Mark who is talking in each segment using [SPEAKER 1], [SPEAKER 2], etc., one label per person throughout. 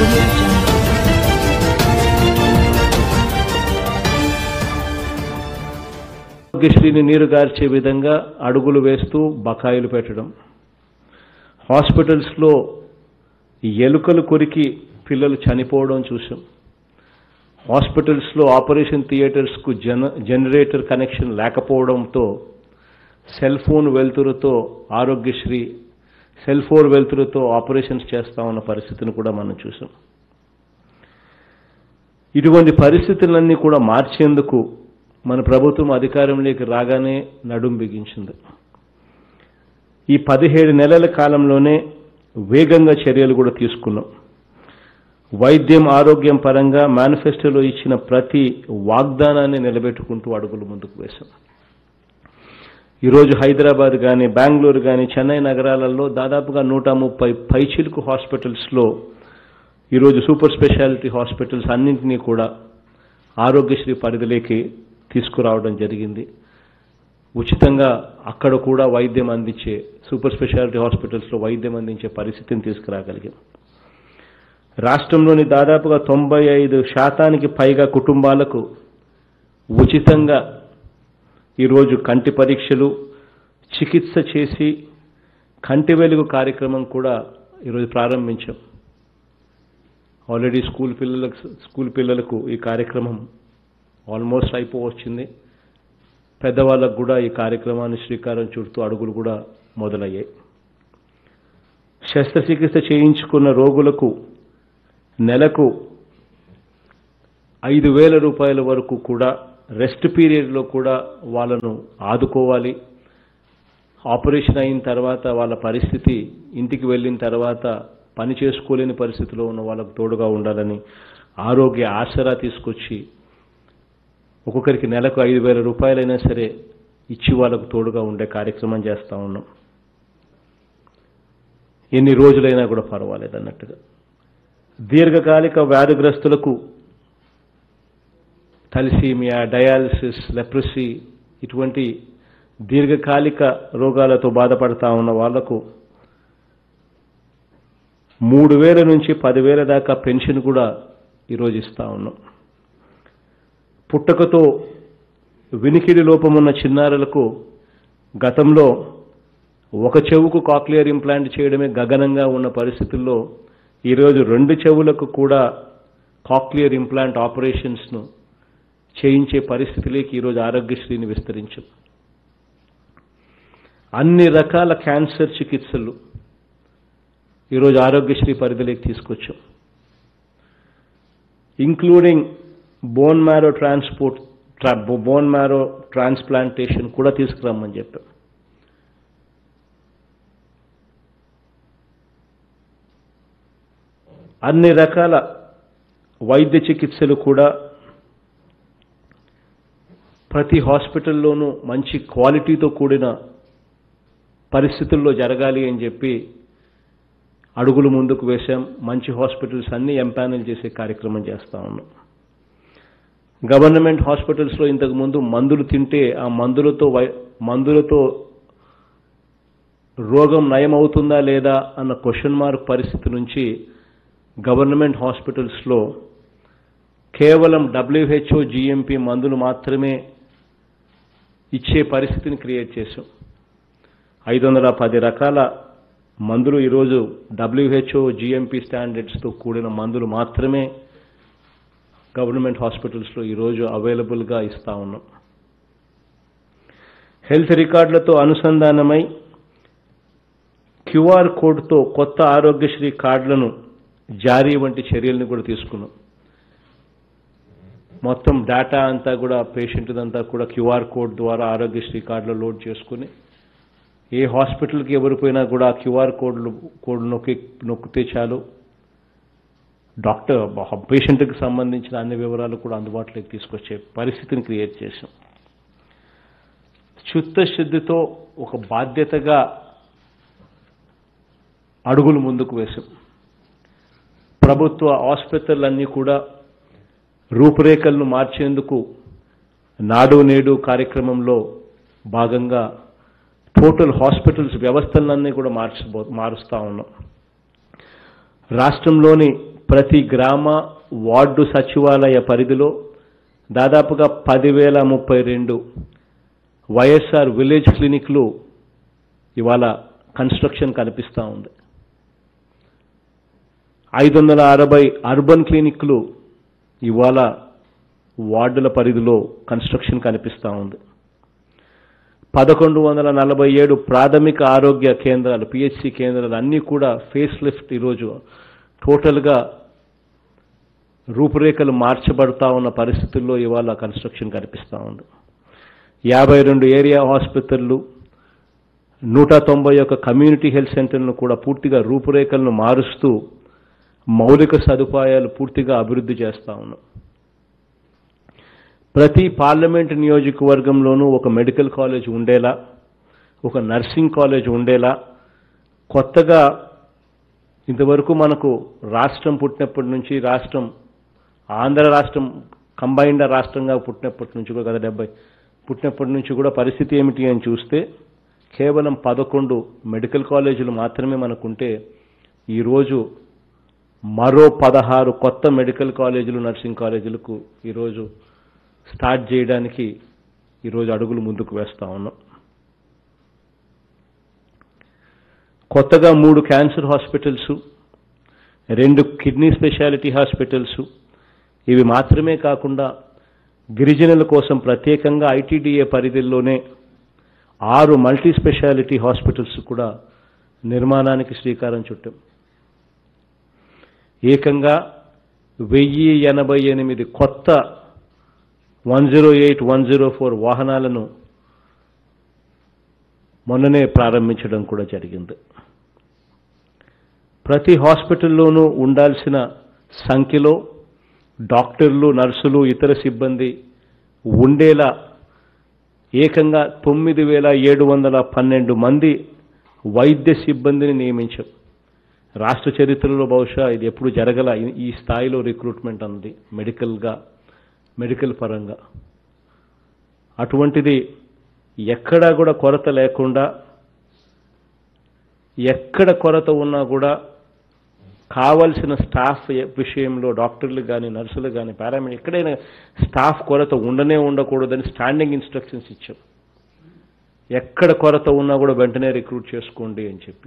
[SPEAKER 1] audio jungle.
[SPEAKER 2] ఆరోగ్యశ్రీని నీరుగార్చే విధంగా అడుగులు వేస్తూ బకాయిలు పెట్టడం హాస్పిటల్స్లో ఎలుకలు కొరికి పిల్లలు చనిపోవడం చూసాం హాస్పిటల్స్లో ఆపరేషన్ థియేటర్స్కు జన జనరేటర్ కనెక్షన్ లేకపోవడంతో సెల్ ఫోన్ వెలుతురుతో ఆరోగ్యశ్రీ సెల్ ఫోన్ వెలుతురుతో ఆపరేషన్స్ చేస్తా ఉన్న పరిస్థితిని కూడా మనం చూసాం ఇటువంటి పరిస్థితులన్నీ కూడా మార్చేందుకు మన ప్రభుత్వం అధికారంలోకి రాగానే నడుం బిగించింది ఈ పదిహేడు నెలల కాలంలోనే వేగంగా చర్యలు కూడా తీసుకున్నాం వైద్యం ఆరోగ్యం పరంగా మేనిఫెస్టోలో ఇచ్చిన ప్రతి వాగ్దానాన్ని నిలబెట్టుకుంటూ అడుగులు ముందుకు వేశాం ఈరోజు హైదరాబాద్ కానీ బెంగళూరు కానీ చెన్నై నగరాలలో దాదాపుగా నూట ముప్పై పైచిలుకు హాస్పిటల్స్లో ఈరోజు సూపర్ స్పెషాలిటీ హాస్పిటల్స్ అన్నింటినీ కూడా ఆరోగ్యశ్రీ పరిధిలోకి తీసుకురావడం జరిగింది ఉచితంగా అక్కడ కూడా వైద్యం అందించే సూపర్ స్పెషాలిటీ హాస్పిటల్స్లో వైద్యం అందించే పరిస్థితిని తీసుకురాగలిగాం రాష్ట్రంలోని దాదాపుగా తొంభై ఐదు శాతానికి పైగా కుటుంబాలకు ఉచితంగా ఈరోజు కంటి పరీక్షలు చికిత్స చేసి కంటి వెలుగు కార్యక్రమం కూడా ఈరోజు ప్రారంభించాం ఆల్రెడీ స్కూల్ పిల్లలకు స్కూల్ పిల్లలకు ఈ కార్యక్రమం ఆల్మోస్ట్ అయిపోవచ్చింది పెద్దవాళ్ళకు కూడా ఈ కార్యక్రమాన్ని శ్రీకారం చుడుతూ అడుగులు కూడా మొదలయ్యాయి శస్త్రచికిత్స చేయించుకున్న రోగులకు నెలకు ఐదు వేల రూపాయల వరకు కూడా రెస్ట్ పీరియడ్లో కూడా వాళ్ళను ఆదుకోవాలి ఆపరేషన్ అయిన తర్వాత వాళ్ళ పరిస్థితి ఇంటికి వెళ్ళిన తర్వాత పని చేసుకోలేని పరిస్థితిలో ఉన్న వాళ్ళకు తోడుగా ఉండాలని ఆరోగ్య ఆసరా తీసుకొచ్చి ఒక్కొక్కరికి నెలకు ఐదు వేల రూపాయలైనా సరే ఇచ్చి వాళ్ళకు తోడుగా ఉండే కార్యక్రమం చేస్తూ ఉన్నాం ఎన్ని రోజులైనా కూడా పర్వాలేదు అన్నట్టుగా దీర్ఘకాలిక వ్యాధిగ్రస్తులకు థలిసీమియా డయాలసిస్ లెప్రసీ ఇటువంటి దీర్ఘకాలిక రోగాలతో బాధపడతా ఉన్న వాళ్లకు మూడు వేల నుంచి పదివేల దాకా పెన్షన్ కూడా ఈరోజు ఇస్తా ఉన్నాం పుట్టకతో వినికిడి లోపమున్న చిన్నారులకు గతంలో ఒక చెవుకు కాక్లియర్ ఇంప్లాంట్ చేయడమే గగనంగా ఉన్న పరిస్థితుల్లో ఈరోజు రెండు చెవులకు కూడా కాక్లియర్ ఇంప్లాంట్ ఆపరేషన్స్ను చేయించే పరిస్థితిలోకి ఈరోజు ఆరోగ్యశ్రీని విస్తరించాం అన్ని రకాల క్యాన్సర్ చికిత్సలు ఈరోజు ఆరోగ్యశ్రీ పరిధిలోకి తీసుకొచ్చాం including bone marrow transport bone marrow transplantation కూడా తీసుకురమ్మని చెప్పాం అన్ని రకాల వైద్య చికిత్సలు కూడా ప్రతి హాస్పిటల్లోనూ మంచి క్వాలిటీతో కూడిన పరిస్థితుల్లో జరగాలి అని చెప్పి అడుగులు ముందుకు వేశాం మంచి హాస్పిటల్స్ అన్ని ఎంపానల్ చేసే కార్యక్రమం చేస్తా ఉన్నాం గవర్నమెంట్ హాస్పిటల్స్లో ఇంతకు ముందు మందులు తింటే ఆ మందులతో వై మందులతో రోగం నయమవుతుందా లేదా అన్న క్వశ్చన్ మార్క్ పరిస్థితి నుంచి గవర్నమెంట్ హాస్పిటల్స్లో కేవలం డబ్ల్యూహెచ్ఓ జిఎంపి మందులు మాత్రమే ఇచ్చే పరిస్థితిని క్రియేట్ చేశాం ఐదు వందల పది రకాల మందులు ఈరోజు డబ్ల్యూహెచ్ఓ జిఎంపి స్టాండర్డ్స్తో కూడిన మందులు మాత్రమే గవర్నమెంట్ హాస్పిటల్స్లో ఈరోజు అవైలబుల్గా ఇస్తా ఉన్నాం హెల్త్ రికార్డులతో అనుసంధానమై క్యూఆర్ కోడ్తో కొత్త ఆరోగ్యశ్రీ కార్డులను జారీ వంటి చర్యలను కూడా తీసుకున్నాం మొత్తం డేటా అంతా కూడా పేషెంట్దంతా కూడా క్యూఆర్ కోడ్ ద్వారా ఆరోగ్యశ్రీ కార్డులో లోడ్ చేసుకుని ఏ హాస్పిటల్కి ఎవరు పోయినా కూడా క్యూఆర్ కోడ్లు కోడ్ నొక్కి నొక్కితే చాలు డాక్టర్ పేషెంట్కి సంబంధించిన అన్ని వివరాలు కూడా అందుబాటులోకి తీసుకొచ్చే పరిస్థితిని క్రియేట్ చేశాం చిత్తశుద్ధితో ఒక బాధ్యతగా అడుగులు ముందుకు వేశాం ప్రభుత్వ ఆసుపత్రులన్నీ కూడా రూపురేఖలను మార్చేందుకు నాడు నేడు కార్యక్రమంలో భాగంగా టోటల్ హాస్పిటల్స్ వ్యవస్థలన్నీ కూడా మార్చబో మారుస్తూ ఉన్నాం రాష్ట్రంలోని ప్రతి గ్రామ వార్డు సచివాలయ పరిధిలో దాదాపుగా పదివేల ముప్పై రెండు వైఎస్ఆర్ విలేజ్ క్లినిక్లు ఇవాళ కన్స్ట్రక్షన్ కనిపిస్తూ ఉంది ఐదు వందల అరవై అర్బన్ క్లినిక్లు ఇవాళ వార్డుల పరిధిలో కన్స్ట్రక్షన్ కనిపిస్తూ ఉంది పదకొండు వందల నలభై ఏడు ప్రాథమిక ఆరోగ్య కేంద్రాలు పిహెచ్సి కేంద్రాలు అన్నీ కూడా ఫేస్ లిఫ్ట్ ఈరోజు టోటల్గా రూపురేఖలు మార్చబడతా ఉన్న పరిస్థితుల్లో ఇవాళ కన్స్ట్రక్షన్ కనిపిస్తూ ఉంది యాభై రెండు ఏరియా ఆసుపత్రులు నూట తొంభై ఒక్క కమ్యూనిటీ హెల్త్ సెంటర్లను కూడా పూర్తిగా రూపురేఖలను మారుస్తూ మౌలిక సదుపాయాలు పూర్తిగా అభివృద్ధి చేస్తా ఉన్నాం ప్రతి పార్లమెంట్ నియోజకవర్గంలోనూ ఒక మెడికల్ కాలేజ్ ఉండేలా ఒక నర్సింగ్ కాలేజ్ ఉండేలా కొత్తగా ఇంతవరకు మనకు రాష్ట్రం పుట్టినప్పటి నుంచి రాష్ట్రం ఆంధ్ర రాష్ట్రం కంబైన్డ్ రాష్ట్రంగా పుట్టినప్పటి నుంచి కూడా కదా డెబ్బై పుట్టినప్పటి నుంచి కూడా పరిస్థితి ఏమిటి అని చూస్తే కేవలం పదకొండు మెడికల్ కాలేజీలు మాత్రమే మనకుంటే ఈరోజు మరో పదహారు కొత్త మెడికల్ కాలేజీలు నర్సింగ్ కాలేజీలకు ఈరోజు స్టార్ట్ చేయడానికి ఈరోజు అడుగులు ముందుకు వేస్తా ఉన్నాం కొత్తగా మూడు క్యాన్సర్ హాస్పిటల్స్ రెండు కిడ్నీ స్పెషాలిటీ హాస్పిటల్స్ ఇవి మాత్రమే కాకుండా గిరిజనుల కోసం ప్రత్యేకంగా ఐటీడీఏ పరిధిలోనే ఆరు మల్టీ స్పెషాలిటీ హాస్పిటల్స్ కూడా నిర్మాణానికి శ్రీకారం చుట్టాం ఏకంగా వెయ్యి ఎనభై ఎనిమిది కొత్త one zero eight one zero four వాహనాలను మొన్ననే ప్రారంభించడం కూడా జరిగింది ప్రతి హాస్పిటల్లోనూ ఉండాల్సిన సంఖ్యలో డాక్టర్లు నర్సులు ఇతర సిబ్బంది ఉండేలా ఏకంగా తొమ్మిది వేల ఏడు వందల పన్నెండు మంది వైద్య సిబ్బందిని నియమించాం రాష్ట్ర చరిత్రలో బహుశా ఇది ఎప్పుడు జరగల ఈ- ఈ స్థాయిలో రిక్రూట్మెంట్ అన్నది మెడికల్గా మెడికల్ పరంగా అటువంటిది ఎక్కడా కూడా కొరత లేకుండా ఎక్కడ కొరత ఉన్నా కూడా కావలసిన స్టాఫ్ ఎ- విషయంలో డాక్టర్లు కానీ నర్సులు కానీ పారామెడిక్ ఎక్కడైనా స్టాఫ్ కొరత ఉండనే ఉండకూడదని స్టాండింగ్ ఇన్స్ట్రక్షన్స్ ఇచ్చాం ఎక్కడ కొరత ఉన్నా కూడా వెంటనే రిక్రూట్ చేసుకోండి అని చెప్పి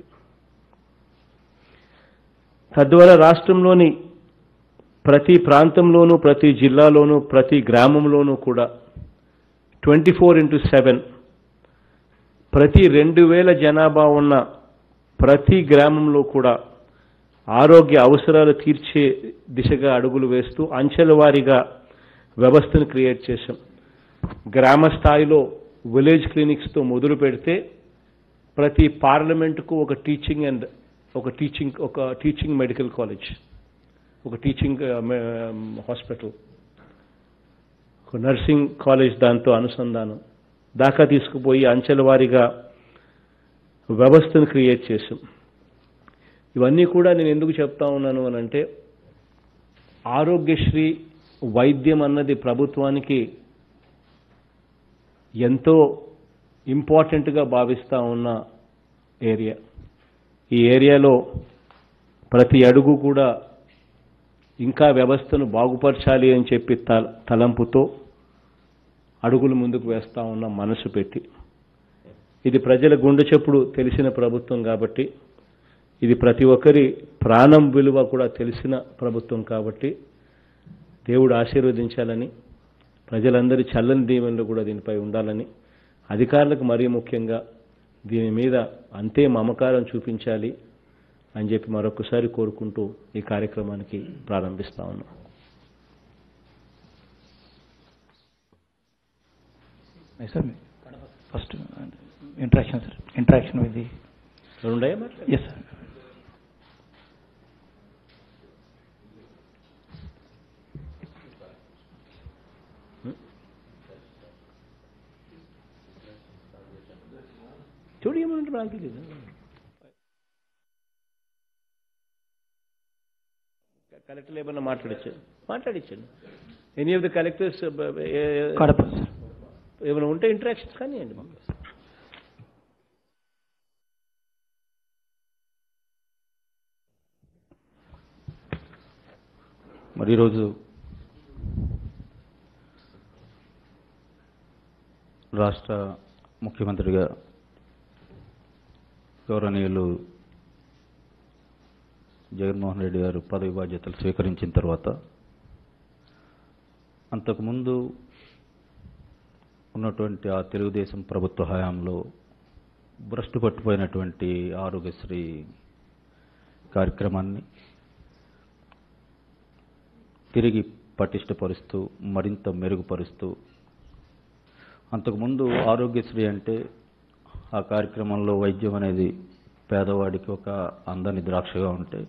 [SPEAKER 2] తద్వారా రాష్ట్రంలోని ప్రతి ప్రాంతంలోనూ ప్రతి జిల్లాలోనూ ప్రతి గ్రామంలోనూ కూడా ట్వంటీ ఫోర్ ఇంటూ సెవెన్ ప్రతి రెండు వేల జనాభా ఉన్న ప్రతి గ్రామంలో కూడా ఆరోగ్య అవసరాలు తీర్చే దిశగా అడుగులు వేస్తూ అంచెల వారీగా వ్యవస్థను క్రియేట్ చేశాం గ్రామ స్థాయిలో విలేజ్ క్లినిక్స్తో మొదలు పెడితే ప్రతి పార్లమెంటుకు ఒక టీచింగ్ అండ్ ఒక టీచింగ్ ఒక టీచింగ్ మెడికల్ కాలేజ్ ఒక టీచింగ్ హాస్పిటల్ ఒక నర్సింగ్ కాలేజ్ దాంతో అనుసంధానం దాకా తీసుకుపోయి అంచెల వారీగా వ్యవస్థను క్రియేట్ చేశాం ఇవన్నీ కూడా నేను ఎందుకు చెప్తా ఉన్నాను అని అంటే ఆరోగ్యశ్రీ వైద్యం అన్నది ప్రభుత్వానికి ఎంతో ఇంపార్టెంట్గా భావిస్తూ ఉన్న ఏరియా ఈ ఏరియాలో ప్రతి అడుగు కూడా ఇంకా వ్యవస్థను బాగుపరచాలి అని చెప్పి తల తలంపుతో అడుగులు ముందుకు వేస్తా ఉన్న మనసు పెట్టి ఇది ప్రజల గుండె చప్పుడు తెలిసిన ప్రభుత్వం కాబట్టి ఇది ప్రతి ఒక్కరి ప్రాణం విలువ కూడా తెలిసిన ప్రభుత్వం కాబట్టి దేవుడు ఆశీర్వదించాలని ప్రజలందరి చల్లని దీవెనలు కూడా దీనిపై ఉండాలని అధికారులకు మరీ ముఖ్యంగా దీని మీద అంతే మమకారం చూపించాలి అని చెప్పి మరొకసారి కోరుకుంటూ ఈ కార్యక్రమానికి ప్రారంభిస్తా ఉన్నాం
[SPEAKER 1] Yes, sir. First, uh, interaction, sir. Interaction with the,
[SPEAKER 2] రెండయ్యా మరి
[SPEAKER 1] yes, sir.
[SPEAKER 2] చూడు ఏమంటే నాకు తెలియదు కలెక్టర్ ఏమన్నా మాట్లాడించాను మాట్లాడించాను any of the collectors
[SPEAKER 1] Kadapa, sir.
[SPEAKER 2] ఏమైనా ఉంటే ఇంటరాక్షన్స్ కానివ్వండి మాకు
[SPEAKER 3] మరి ఈరోజు రాష్ట్ర ముఖ్యమంత్రిగా గౌరవనీయులు జగన్మోహన్ రెడ్డి గారు పదవి బాధ్యతలు స్వీకరించిన తర్వాత అంతకుముందు ఉన్నటువంటి ఆ తెలుగుదేశం ప్రభుత్వ హయాంలో భ్రష్టు పట్టిపోయినటువంటి ఆరోగ్యశ్రీ కార్యక్రమాన్ని తిరిగి పటిష్టపరుస్తూ మరింత మెరుగుపరుస్తూ అంతకుముందు ఆరోగ్యశ్రీ అంటే ఆ కార్యక్రమంలో వైద్యం అనేది పేదవాడికి ఒక అందని ద్రాక్షగా ఉంటే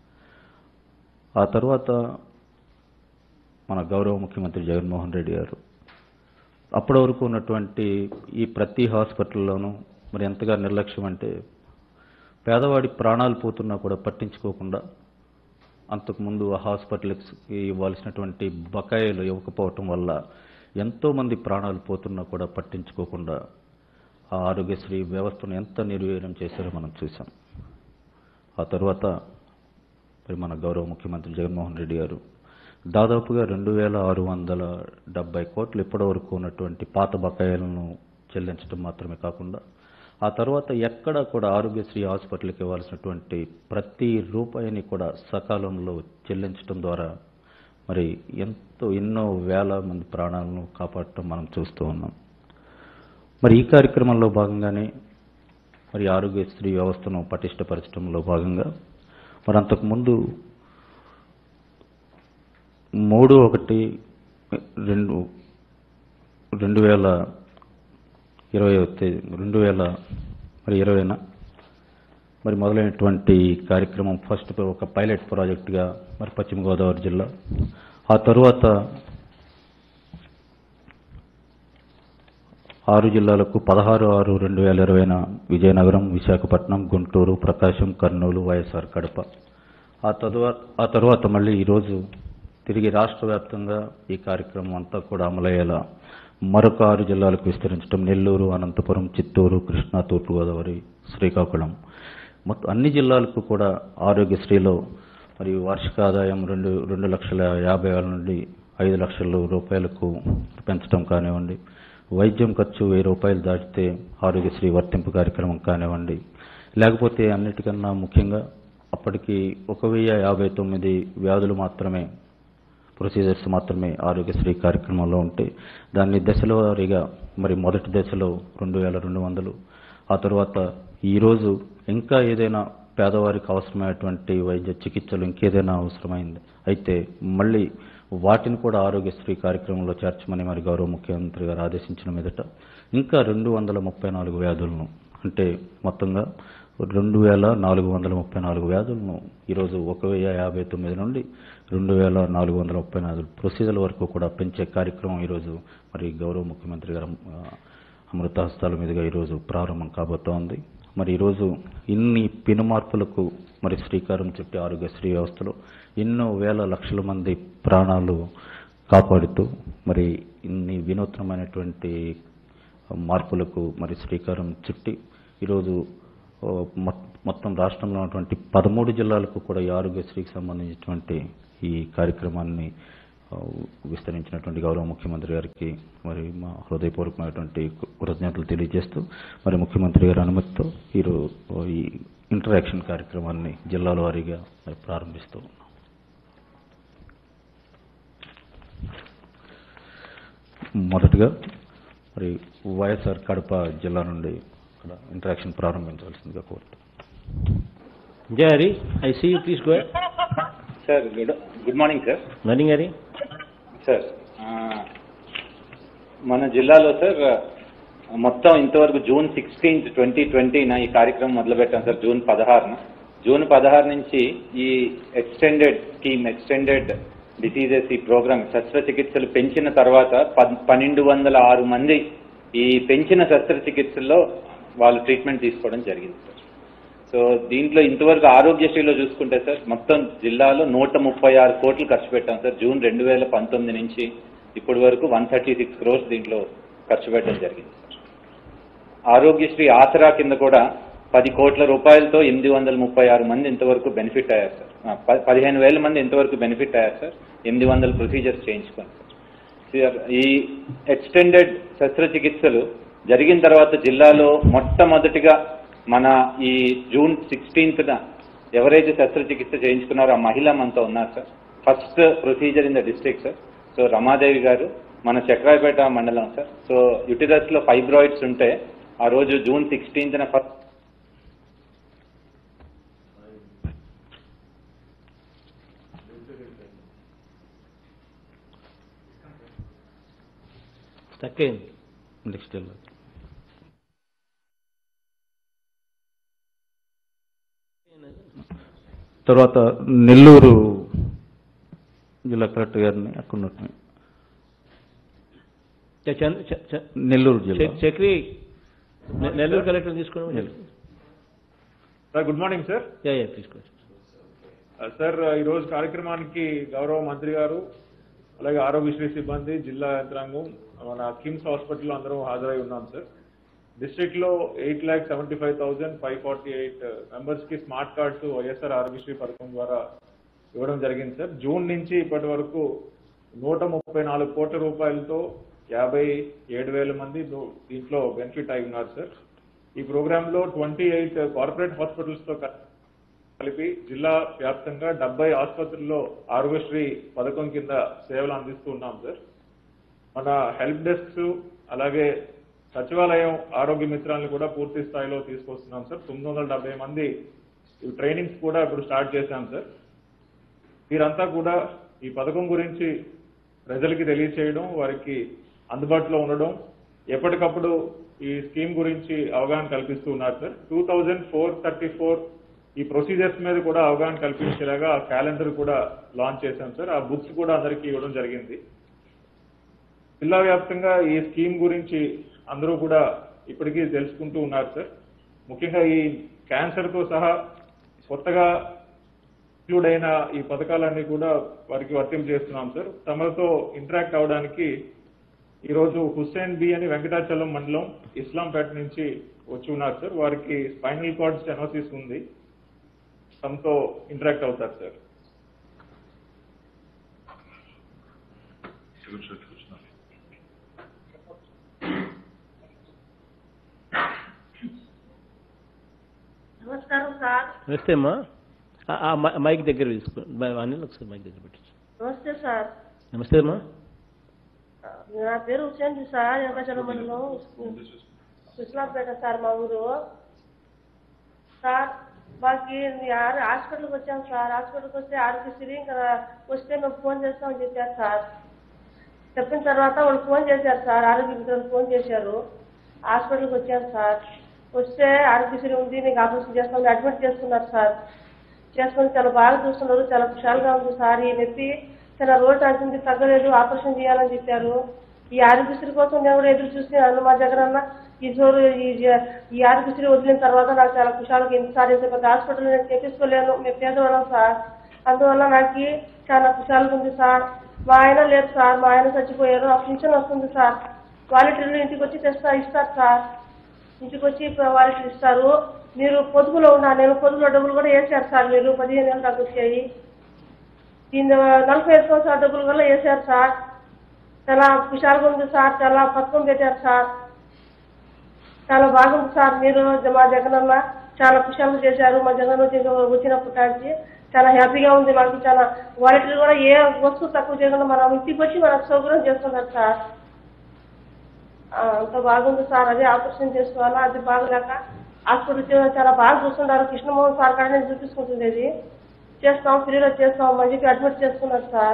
[SPEAKER 3] ఆ తర్వాత మన గౌరవ ముఖ్యమంత్రి జగన్మోహన్ రెడ్డి గారు అప్పటి వరకు ఉన్నటువంటి ఈ ప్రతి హాస్పిటల్లోనూ మరి ఎంతగా నిర్లక్ష్యం అంటే పేదవాడి ప్రాణాలు పోతున్నా కూడా పట్టించుకోకుండా అంతకుముందు ఆ హాస్పిటల్కి ఇవ్వాల్సినటువంటి బకాయిలు ఇవ్వకపోవటం వల్ల ఎంతోమంది ప్రాణాలు పోతున్నా కూడా పట్టించుకోకుండా ఆ ఆరోగ్యశ్రీ వ్యవస్థను ఎంత నిర్వీర్యం చేశారో మనం చూసాం ఆ తర్వాత మరి మన గౌరవ ముఖ్యమంత్రి జగన్మోహన్ రెడ్డి గారు దాదాపుగా రెండు వేల ఆరు వందల డెబ్బై కోట్లు ఇప్పటివరకు ఉన్నటువంటి పాత బకాయిలను చెల్లించడం మాత్రమే కాకుండా ఆ తర్వాత ఎక్కడ కూడా ఆరోగ్యశ్రీ హాస్పిటల్కి ఇవ్వాల్సినటువంటి ప్రతి రూపాయిని కూడా సకాలంలో చెల్లించడం ద్వారా మరి ఎంతో ఎన్నో వేల మంది ప్రాణాలను కాపాడటం మనం చూస్తూ ఉన్నాం మరి ఈ కార్యక్రమంలో భాగంగానే మరి ఆరోగ్యశ్రీ వ్యవస్థను పటిష్టపరచడంలో భాగంగా మరి అంతకుముందు మూడు ఒకటి రెండు రెండు వేల ఇరవై తేదీ రెండు వేల మరి ఇరవైన మరి మొదలైనటువంటి కార్యక్రమం ఫస్ట్ ఒక పైలట్ ప్రాజెక్టుగా మరి పశ్చిమ గోదావరి జిల్లా ఆ తరువాత ఆరు జిల్లాలకు పదహారు ఆరు రెండు వేల ఇరవైన విజయనగరం విశాఖపట్నం గుంటూరు ప్రకాశం కర్నూలు వైఎస్ఆర్ కడప ఆ తరువాత ఆ తర్వాత మళ్ళీ ఈరోజు తిరిగి రాష్ట్ర వ్యాప్తంగా ఈ కార్యక్రమం అంతా కూడా అమలయ్యేలా మరొక ఆరు జిల్లాలకు విస్తరించడం నెల్లూరు అనంతపురం చిత్తూరు కృష్ణా తూర్పుగోదావరి శ్రీకాకుళం మొత్తం అన్ని జిల్లాలకు కూడా ఆరోగ్యశ్రీలో మరియు వార్షిక ఆదాయం రెండు రెండు లక్షల యాభై వేల నుండి ఐదు లక్షల రూపాయలకు పెంచడం కానివ్వండి వైద్యం ఖర్చు వెయ్యి రూపాయలు దాటితే ఆరోగ్యశ్రీ వర్తింపు కార్యక్రమం కానివ్వండి లేకపోతే అన్నిటికన్నా ముఖ్యంగా అప్పటికి ఒక వెయ్యి యాభై తొమ్మిది వ్యాధులు మాత్రమే ప్రొసీజర్స్ మాత్రమే ఆరోగ్యశ్రీ కార్యక్రమంలో ఉంటే దాన్ని దశల వారీగా మరి మొదటి దశలో రెండు వేల రెండు వందలు ఆ తర్వాత ఈరోజు ఇంకా ఏదైనా పేదవారికి అవసరమైనటువంటి వైద్య చికిత్సలు ఇంకేదైనా అవసరమైంది అయితే మళ్ళీ వాటిని కూడా ఆరోగ్యశ్రీ కార్యక్రమంలో చేర్చమని మరి గౌరవ ముఖ్యమంత్రి గారు ఆదేశించిన మీదట ఇంకా రెండు వందల ముప్పై నాలుగు వ్యాధులను అంటే మొత్తంగా రెండు వేల నాలుగు వందల ముప్పై నాలుగు వ్యాధులను ఈరోజు ఒక వెయ్యి యాభై తొమ్మిది నుండి రెండు వేల నాలుగు వందల ముప్పై నాలుగు ప్రొసీజర్ల వరకు కూడా పెంచే కార్యక్రమం ఈరోజు మరి గౌరవ ముఖ్యమంత్రి గారు ఆ, అమృత హస్తాల మీదుగా ఈరోజు ప్రారంభం కాబోతోంది మరి ఈరోజు ఇన్ని పెను మార్పులకు మరి శ్రీకారం చుట్టి ఆరోగ్యశ్రీ వ్యవస్థలో ఎన్నో వేల లక్షల మంది ప్రాణాలు కాపాడుతూ మరి ఇన్ని వినూత్నమైనటువంటి మార్పులకు మరి శ్రీకారం చుట్టి ఈరోజు ఓ, మొ- మొత్తం రాష్ట్రంలో ఉన్నటువంటి పదమూడు జిల్లాలకు కూడా ఈ ఆరోగ్యశ్రీకి సంబంధించినటువంటి ఈ కార్యక్రమాన్ని ఆ, విస్తరించినటువంటి గౌరవ ముఖ్యమంత్రి గారికి మరి మా హృదయపూర్వకమైనటువంటి కృతజ్ఞతలు తెలియజేస్తూ మరి ముఖ్యమంత్రి గారి అనుమతితో ఈరో ఈ ఇంటరాక్షన్ కార్యక్రమాన్ని జిల్లాల వారీగా మరి ప్రారంభిస్తూ ఉన్నాం మొదటగా మరి వైఎస్ఆర్ కడప జిల్లా నుండి ఇక్కడ ఇంటరాక్షన్ ప్రారంభించవలసిందిగా కోరుతున్నాం
[SPEAKER 2] Jaya Hari I see you please go
[SPEAKER 4] sir good good morning sir
[SPEAKER 2] morning Hari
[SPEAKER 4] sir ఆ, మన జిల్లాలో సార్ మొత్తం ఇంతవరకు జూన్ సిక్స్టీన్త్ ట్వంటీ ట్వంటీన ఈ కార్యక్రమం మొదలుపెట్టాం సార్ జూన్ పదహారున జూన్ పదహారు నుంచి ఈ ఎక్స్టెండెడ్ స్కీమ్ ఎక్స్టెండెడ్ డిసీజెస్ ఈ ప్రోగ్రామ్ శస్త్రచికిత్సలు పెంచిన తర్వాత పద్- పన్నెండు వందల ఆరు మంది ఈ పెంచిన శస్త్రచికిత్సల్లో వాళ్ళు ట్రీట్మెంట్ తీసుకోవడం జరిగింది సార్ సో దీంట్లో ఇంతవరకు ఆరోగ్యశ్రీలో చూసుకుంటే సార్ మొత్తం జిల్లాలో నూట ముప్పై ఆరు కోట్లు ఖర్చు పెట్టాం సార్ జూన్ రెండు వేల పంతొమ్మిది నుంచి ఇప్పటి వరకు వన్ థర్టీ సిక్స్ క్రోర్స్ దీంట్లో ఖర్చు పెట్టడం జరిగింది సార్ ఆరోగ్యశ్రీ ఆసరా కింద కూడా పది కోట్ల రూపాయలతో ఎనిమిది వందల ముప్పై ఆరు మంది ఇంతవరకు బెనిఫిట్ అయ్యారు సార్ ఆ, ప- పదిహేను వేల మంది ఇంతవరకు బెనిఫిట్ అయ్యారు సార్ ఎనిమిది వందల ప్రొసీజర్స్ చేయించుకొని సార్ ఈ ఎక్స్టెండెడ్ శస్త్రచికిత్సలు జరిగిన తర్వాత జిల్లాలో మొట్టమొదటిగా మన ఈ జూన్ సిక్స్టీన్త్న ఎవరైతే శస్త్రచికిత్స చేయించుకున్నారో ఆ మహిళ మనతో ఉన్నారు sir first procedure in the district sir so Ramadevi garu మన చక్రాయపేట మండలం సార్ సో యుటిరస్ లో ఫైబ్రాయిడ్స్ ఉంటే ఆ రోజు జూన్ సిక్స్టీన్త్న ఫస్ట్
[SPEAKER 1] స్టక్ అయింది
[SPEAKER 3] నెక్స్ట్ వెళ్ళాలి తర్వాత నెల్లూరు జిల్లా కలెక్టర్ గారిని అక్కడ ఉన్నట్టు
[SPEAKER 1] చ- చంద్ర- చ- చ-
[SPEAKER 3] నెల్లూరు జిల్లా
[SPEAKER 1] చ- చక్రి నె- నెల్లూరు కలెక్టర్ తీసుకోండి
[SPEAKER 5] sir good morning sir
[SPEAKER 1] yeah yeah తీసుకోండి
[SPEAKER 5] ఆ, సార్ ఈ రోజు కార్యక్రమానికి గౌరవ మంత్రి గారు అలాగే ఆరోగ్యశ్రీ సిబ్బంది జిల్లా యంత్రాంగం మన కిమ్స్ హాస్పిటల్లో అందరం హాజరై ఉన్నాం సార్ డిస్ట్రిక్ట్ లో eight lakh seventy five thousand five forty eight members కి స్మార్ట్ కార్డ్స్ వైఎస్ఆర్ ఆరోగ్యశ్రీ పథకం ద్వారా ఇవ్వడం జరిగింది సార్ జూన్ నుంచి ఇప్పటి వరకు నూట ముప్పై నాలుగు కోట్ల రూపాయలతో యాభై ఏడు వేల మంది దో- దీంట్లో బెనిఫిట్ అయి ఉన్నారు సార్ ఈ ప్రోగ్రామ్ లో ట్వంటీ ఎయిట్ కార్పొరేట్ హాస్పిటల్స్ తో క- కలిపి జిల్లా వ్యాప్తంగా డెబ్బై ఆసుపత్రుల్లో ఆరోగ్యశ్రీ పథకం కింద సేవలు అందిస్తూ ఉన్నాం సార్ మన హెల్ప్ డెస్క్స్ అలాగే సచివాలయం ఆరోగ్య మిత్రాలను కూడా పూర్తి స్థాయిలో తీసుకొస్తున్నాం సార్ తొమ్మిది వందల డెబ్బై మంది ఈ ట్రైనింగ్స్ కూడా ఇప్పుడు స్టార్ట్ చేశాం సార్ వీరంతా కూడా ఈ పథకం గురించి ప్రజలకి తెలియచేయడం వారికి అందుబాటులో ఉండడం ఎప్పటికప్పుడు ఈ స్కీమ్ గురించి అవగాహన కల్పిస్తూ ఉన్నారు sir two thousand four thirty four ఈ ప్రొసీజర్స్ మీద కూడా అవగాహన కల్పించేలాగా ఆ క్యాలెండర్ కూడా లాంచ్ చేశాం సార్ ఆ బుక్స్ కూడా అందరికీ ఇవ్వడం జరిగింది జిల్లా వ్యాప్తంగా ఈ స్కీమ్ గురించి అందరూ కూడా ఇప్పటికీ తెలుసుకుంటూ ఉన్నారు సార్ ముఖ్యంగా ఈ క్యాన్సర్ తో సహా కొత్తగా ఇంక్లూడ్ అయిన ఈ పథకాలన్నీ కూడా వారికి వర్తింపు చేస్తున్నాం సార్ తమతో ఇంటరాక్ట్ అవడానికి ఈరోజు హుస్సేన్ బి అని వెంకటాచలం మండలం ఇస్లాంపేట నుంచి వచ్చి ఉన్నారు సార్ వారికి స్పైనల్ కార్డ్ స్టెనోసిస్ ఉంది తమతో ఇంటరాక్ట్ అవుతారు సార్
[SPEAKER 6] నమస్కారం సార్
[SPEAKER 1] నమస్తే అమ్మా ఆ- ఆ మై- మైక్ దగ్గర తీసుకో మై- అనిల్ ఒకసారి మైక్ దగ్గర పెట్టచ్చు
[SPEAKER 6] నమస్తే సార్
[SPEAKER 1] నమస్తే అమ్మా
[SPEAKER 6] నా పేరు హుసేన్ సార్ వెంకటచలం మండలం ఇస్లాంపేట సార్ మా ఊరు సార్ మాకు ఆరు హాస్పిటల్కి వచ్చాం సార్ హాస్పిటల్కి వస్తే ఆరోగ్యశ్రీ ఇంకా వస్తే మేము ఫోన్ చేస్తామని చెప్పారు సార్ చెప్పిన తర్వాత వాళ్ళు ఫోన్ చేశారు సార్ ఆరోగ్య మిత్రులు ఫోన్ చేశారు హాస్పిటల్కి వచ్చాను సార్ వస్తే ఆరోగ్యశ్రీ ఉంది మీకు ఆపరేషన్ చేస్తాం అడ్మిట్ చేసుకున్నారు సార్ చేసుకొని చాలా బాగా చూస్తున్నారు చాలా కుషాలుగా ఉంది సార్ ఈ నొప్పి చాలా రోజు అవుతుంది తగ్గలేదు ఆపరేషన్ చేయాలని చెప్పారు ఈ ఆరోగ్యశ్రీ కోసం నేను కూడా ఎదురు చూస్తున్నాను మా దగ్గర ఉన్న ఈ జోరు ఈ జ- ఈ ఆరోగ్యశ్రీ వదిలిన తర్వాత నాకు చాలా కుషాలుగా ఇంత సార్ ఇంత పెద్ద హాస్పిటల్ నేను చేపించుకోలేను మేము పేదవాళ్ళం సార్ అందువల్ల నాకు చాలా కుషాలుగా ఉంది సార్ మా ఆయన లేదు సార్ మా ఆయన చచ్చిపోయారు ఆ పింఛన్ వస్తుంది సార్ వాలంటీర్లు ఇంటికి వచ్చి తెస్తా ఇస్తారు సార్ ఇంటికి వచ్చి వాలంటీర్ ఇస్తారు మీరు పొదుపులో ఉన్నా నేను పొదుపులో డబ్బులు కూడా వేసారు సార్ మీరు పదిహేను ఏళ్ళు దాకా వచ్చాయి దీని నలభై ఐదు సంవత్సరాల డబ్బులు కూడా వేసారు సార్ చాలా కుషాలుగా ఉంది సార్ చాలా పథకం పెట్టారు సార్ చాలా బాగుంది సార్ మీరు మా జగనన్న చాలా కుషాలు చేశారు మా జగన్ వచ్చి వచ్చినప్పటి నుంచి చాలా హ్యాపీగా ఉంది మాకు చాలా వాలంటీర్లు కూడా ఏ వస్తువు తక్కువ చేయకుండా మనం ఇంటికి వచ్చి మనకు సౌకర్యం చేస్తున్నారు సార్ ఆ, అంత బాగుంది సార్ అదే ఆపరేషన్ చేసుకోవాలా అది బాగలేక హాస్పిటల్ చే- చాలా బాగా చూస్తున్నారు కృష్ణమోహన్ సార్ కాడ నేను చూపించుకుంటుండేది చేస్తాం ఫ్రీలో చేస్తాం మంచిగా అడ్మిట్ చేసుకున్నారు సార్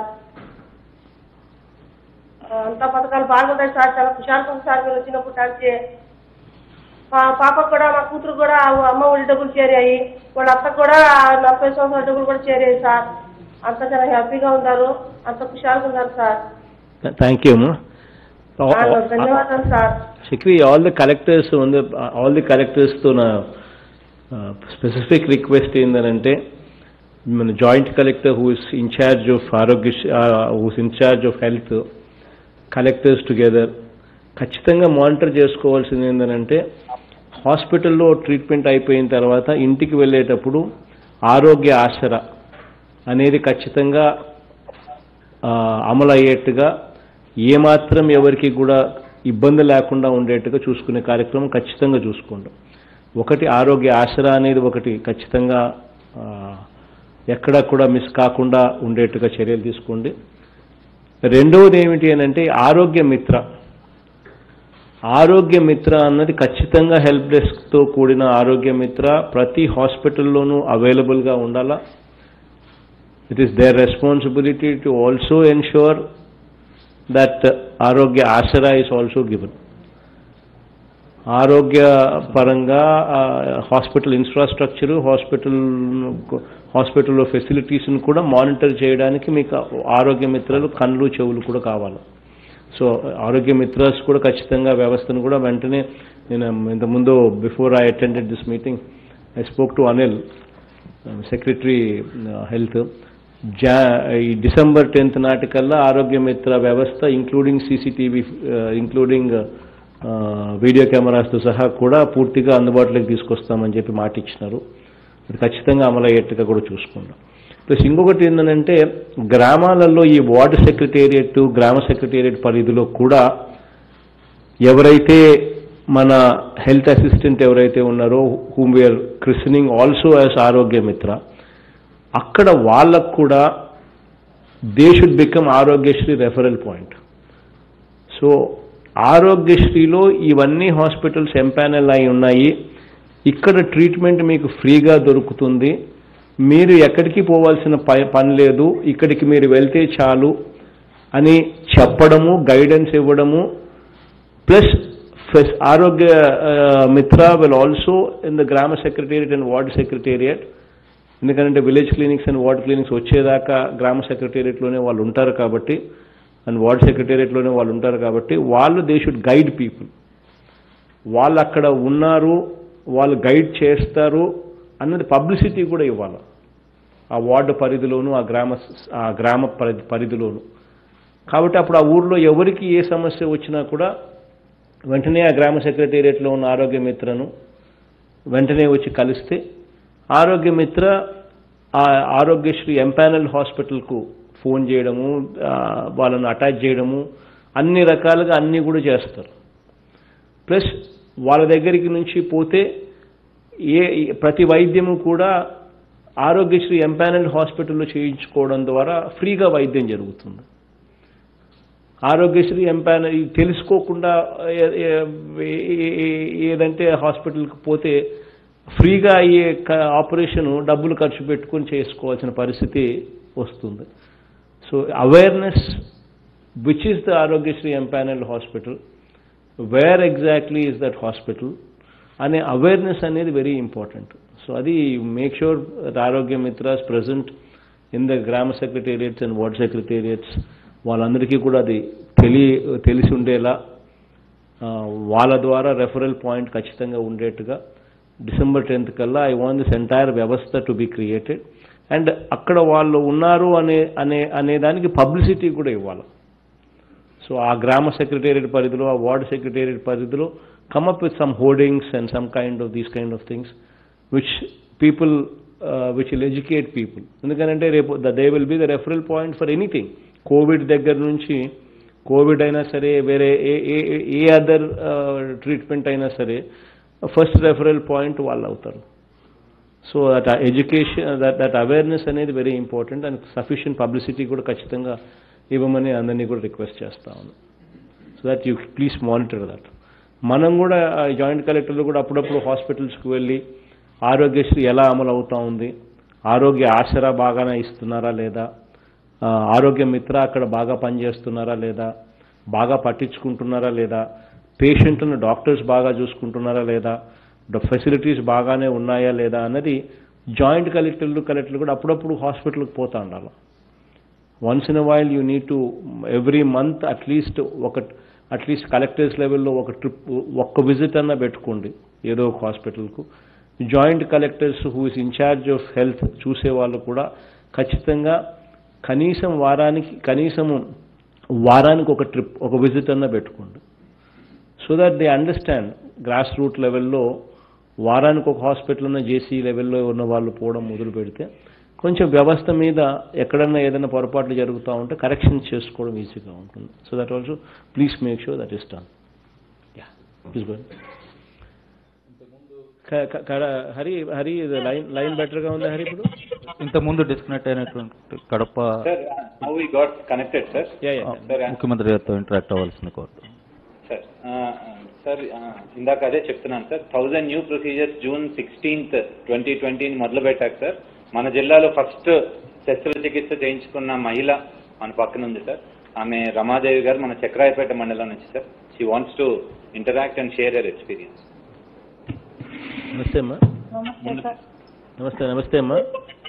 [SPEAKER 6] ఆ, అంతా పథకాలు బాగుంటాయి సార్ చాలా కుషాలుగా ఉంది సార్ మీరు వచ్చినప్పుడు కలిసి మా పాపకు కూడా మా కూతురు కూడా ఆ అమ్మ ఒడి డబ్బులు చేరాయి వాళ్ళ అత్తకు కూడా నలభై సంవత్సరాల డబ్బులు కూడా చేరాయి సార్ అంతా చాలా హ్యాపీగా ఉన్నారు అంత కుషాలుగా ఉన్నారు సార్
[SPEAKER 1] థ్యాంక్ యూ అమ్మా
[SPEAKER 6] ఆ, ధన్యవాదాలు sir
[SPEAKER 1] Shikri, all the collectors, on the, all the collectors తో నా స్పెసిఫిక్ రిక్వెస్ట్ ఏంటంటే మన joint collector who is incharge of Aarogya whose incharge of health collectors together ఖచ్చితంగా మానిటర్ చేసుకోవాల్సింది ఏంటంటే
[SPEAKER 2] హాస్పిటల్లో ట్రీట్మెంట్ అయిపోయిన తర్వాత ఇంటికి వెళ్ళేటప్పుడు ఆరోగ్య ఆసరా అనేది ఖచ్చితంగా ఆ, అమలు అయ్యేట్టుగా ఏమాత్రం ఎవరికి కూడా ఇబ్బంది లేకుండా ఉండేట్టుగా చూసుకునే కార్యక్రమం ఖచ్చితంగా చూసుకోండి ఒకటి ఆరోగ్య ఆసరా అనేది ఒకటి ఖచ్చితంగా ఆ, ఎక్కడా కూడా మిస్ కాకుండా ఉండేట్టుగా చర్యలు తీసుకోండి రెండవది ఏమిటి అని అంటే ఆరోగ్య మిత్ర ఆరోగ్య మిత్ర అన్నది ఖచ్చితంగా హెల్ప్ డెస్క్తో కూడిన ఆరోగ్య మిత్ర ప్రతి హాస్పిటల్లోనూ అవైలబుల్గా ఉండాలా it is their responsibility to also ensure that ఆరోగ్య ఆసరా is also given ఆరోగ్య పరంగా హాస్పిటల్ ఇన్ఫ్రాస్ట్రక్చర్ హాస్పిటల్ హాస్పిటల్లో ఫెసిలిటీస్ని కూడా మానిటర్ చేయడానికి మీకు ఆరోగ్య మిత్రలు కళ్ళు చెవులు కూడా కావాలి సో ఆరోగ్య మిత్రస్ కూడా ఖచ్చితంగా వ్యవస్థను కూడా వెంటనే నేను ఇంతకుముందు before I attended this meeting I spoke to Anil secretary health జా ఈ డిసెంబర్ టెన్త్ నాటికల్లా ఆరోగ్య మిత్ర వ్యవస్థ ఇంక్లూడింగ్ సీసీటీవీ ఇంక్లూడింగ్ వీడియో కెమెరాస్తో సహా కూడా పూర్తిగా అందుబాటులోకి తీసుకొస్తామని చెప్పి మాట ఇచ్చినారు అది ఖచ్చితంగా అమలయ్యేట్టుగా కూడా చూసుకుందాం ప్లస్ ఇంకొకటి ఏంటంటే గ్రామాలలో ఈ వార్డు సెక్రటేరియట్ గ్రామ సెక్రటేరియట్ పరిధిలో కూడా ఎవరైతే మన హెల్త్ అసిస్టెంట్ ఎవరైతే ఉన్నారో whom we are christening also as Arogya Mitra అక్కడ వాళ్ళకు కూడా they should become Aarogyasri referral point so ఆరోగ్యశ్రీలో ఇవన్నీ హాస్పిటల్స్ ఎంపానల్ అయి ఉన్నాయి ఇక్కడ ట్రీట్మెంట్ మీకు ఫ్రీగా దొరుకుతుంది మీరు ఎక్కడికి పోవాల్సిన ప- పని లేదు ఇక్కడికి మీరు వెళ్తే చాలు అని చెప్పడము గైడెన్స్ ఇవ్వడము ప్లస్ ఫెస్ Aarogya Mitra will also in the grama secretariat and ward secretariat ఎందుకంటే village clinics and ward clinics వచ్చేదాకా గ్రామ సెక్రటేరియట్లోనే వాళ్ళు ఉంటారు కాబట్టి అండ్ వార్డ్ సెక్రటేరియట్లోనే వాళ్ళు ఉంటారు కాబట్టి వాళ్ళు దే షుడ్ గైడ్ పీపుల్ వాళ్ళు అక్కడ ఉన్నారు వాళ్ళు గైడ్ చేస్తారు అన్నది పబ్లిసిటీ కూడా ఇవ్వాలి ఆ వార్డు పరిధిలోను ఆ గ్రామ స- ఆ గ్రామ పరి- పరిధిలోను కాబట్టి అప్పుడు ఆ ఊర్లో ఎవరికి ఏ సమస్య వచ్చినా కూడా వెంటనే ఆ గ్రామ సెక్రటేరియట్లో ఉన్న ఆరోగ్య మిత్రను వెంటనే వచ్చి కలిస్తే ఆరోగ్య మిత్ర ఆ ఆరోగ్యశ్రీ ఎంపానల్ హాస్పిటల్కు ఫోన్ చేయడము ఆ, వాళ్ళను అటాచ్ చేయడము అన్ని రకాలుగా అన్నీ కూడా చేస్తారు ప్లస్ వాళ్ళ దగ్గరికి నుంచి పోతే ఏ ప్రతి వైద్యము కూడా ఆరోగ్యశ్రీ ఎంపానల్ హాస్పిటల్లో చేయించుకోవడం ద్వారా ఫ్రీగా వైద్యం జరుగుతుంది ఆరోగ్యశ్రీ ఎంపానల్ ఇది తెలుసుకోకుండా ఏ- ఏ- ఏ- ఏ- ఏదంటే హాస్పిటల్కి పోతే ఫ్రీగా అయ్యే క- ఆపరేషన్ డబ్బులు ఖర్చు పెట్టుకొని చేసుకోవాల్సిన పరిస్థితి వస్తుంది so awareness which is the Aarogyasri empanel hospital where exactly is that hospital అనే అవేర్నెస్ అనేది వెరీ ఇంపార్టెంట్ సో అది make sure Aarogya Mitras present in the grama secretariats and ward secretariats వాళ్ళందరికీ కూడా అది తెలి తెలిసి ఉండేలా ఆ, వాళ్ళ ద్వారా రెఫరల్ పాయింట్ ఖచ్చితంగా ఉండేట్టుగా డిసెంబర్ టెన్త్ కల్లా ఐ వాంట్ దిస్ ఎంటైర్ వ్యవస్థ టు బి క్రియేటెడ్ అండ్ అక్కడ వాళ్ళు ఉన్నారు అనే అనే అనే దానికి పబ్లిసిటీ కూడా ఇవ్వాలి సో ఆ గ్రామ సెక్రటేరియట్ పరిధిలో ఆ వార్డ్ సెక్రటేరియట్ పరిధిలో come up with some hoardings and some kind of these kind of things which people which will educate people ఎందుకంటే రేపు they will be the referral point for anything COVID దగ్గర నుంచి Covid అయినా సరే వేరే ఏ ఏ ఏ other treatment అయినా సరే first referral point వాళ్ళు అవుతారు so that education that that awareness అనేది very important and sufficient publicity కూడా ఖచ్చితంగా ఇవ్వమని అందరినీ కూడా రిక్వెస్ట్ చేస్తా ఉన్నాను so that you please monitor that మనం కూడా జాయింట్ కలెక్టర్లు కూడా అప్పుడప్పుడు హాస్పిటల్స్కి వెళ్ళి ఆరోగ్యశ్రీ ఎలా అమలు అవుతా ఉంది ఆరోగ్య ఆసరా బాగానే ఇస్తున్నారా లేదా ఆ, ఆరోగ్య మిత్ర అక్కడ బాగా పనిచేస్తున్నారా లేదా బాగా పట్టించుకుంటున్నారా లేదా పేషెంట్లను డాక్టర్స్ బాగా చూసుకుంటున్నారా లేదా ఫెసిలిటీస్ బాగానే ఉన్నాయా లేదా అన్నది జాయింట్ కలెక్టర్లు కలెక్టర్లు కూడా అప్పుడప్పుడు హాస్పిటల్కి పోతా ఉండాలి once in while you need to every month at least ఒక అట్లీస్ట్ కలెక్టర్స్ లెవెల్లో ఒక ట్రిప్ ఒక్క విజిట్ అన్న పెట్టుకోండి ఏదో ఒక హాస్పిటల్కు joint collectors who is incharge of health చూసే వాళ్ళు కూడా ఖచ్చితంగా కనీసం వారానికి కనీసము వారానికి ఒక ట్రిప్ ఒక విజిట్ అన్న పెట్టుకోండి so that they understand grass root లెవెల్లో వారానికి ఒక హాస్పిటల్ ఉన్న జేసీ లెవెల్లో ఉన్న వాళ్ళు పోవడం మొదలు పెడితే కొంచెం వ్యవస్థ మీద ఎక్కడన్నా ఏదైనా పొరపాట్లు జరుగుతూ ఉంటే కరెక్షన్ చేసుకోవడం ఈజీగా ఉంటుంది so that also please make sure that is done yeah please go Hari Hari line line బెటర్గా ఉందా హరి ఇప్పుడు
[SPEAKER 3] ఇంత ముందు డిస్కనెక్ట్ అయినటువంటి Kadapa
[SPEAKER 4] sir how we got connected sir
[SPEAKER 2] yeah yeah
[SPEAKER 4] sir
[SPEAKER 3] ముఖ్యమంత్రి గారితో ఇంటరాక్ట్ అవ్వాల్సింది కోరుతున్నాను
[SPEAKER 4] సార్ ఆ, సార్ ఆ, ఇందాక అదే చెప్తున్నాను sir thousand new procedures June sixteenth twenty ట్వంటీని మొదలు పెట్టాక సార్ మన జిల్లాలో ఫస్ట్ శస్త్రచికిత్స చేయించుకున్న మహిళ మన పక్కన ఉంది సార్ ఆమె రమాదేవి గారు మన చక్రాయపేట మండలం నుంచి sir she wants to interact and share your experience
[SPEAKER 2] నమస్తే అమ్మా
[SPEAKER 7] నమస్తే సార్
[SPEAKER 2] నమస్తే నమస్తే అమ్మా